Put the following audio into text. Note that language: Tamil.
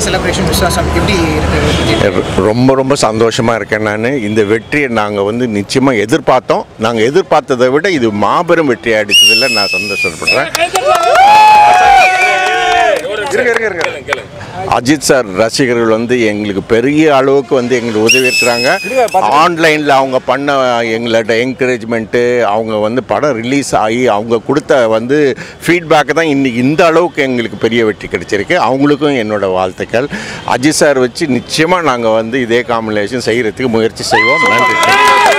செலிப்ரேஷன் விசுவாசம் எப்படி இருக்கு ரொம்ப ரொம்ப சந்தோஷமாக இருக்கேன் நான் இந்த வெற்றியை நாங்கள் வந்து நிச்சயமாக எதிர்பார்த்தோம் நாங்கள் எதிர்பார்த்ததை விட இது மாபெரும் வெற்றி அடித்ததில் நான் சந்தோஷப்படுறேன் அஜித் சார் ரசிகர்கள் வந்து எங்களுக்கு பெரிய அளவுக்கு வந்து எங்களுக்கு உதவி இருக்கிறாங்க ஆன்லைனில் அவங்க பண்ண எங்களோட என்கரேஜ்மெண்ட்டு அவங்க வந்து படம் ரிலீஸ் ஆகி அவங்க கொடுத்த வந்து ஃபீட்பேக்கு தான் இன்னைக்கு இந்த அளவுக்கு எங்களுக்கு பெரிய வெற்றி கிடைச்சிருக்கு அவங்களுக்கும் என்னோட வாழ்த்துக்கள் அஜித் சார் வச்சு நிச்சயமாக நாங்கள் வந்து இதே காம்பினேஷன் செய்கிறதுக்கு முயற்சி செய்வோம் நன்றி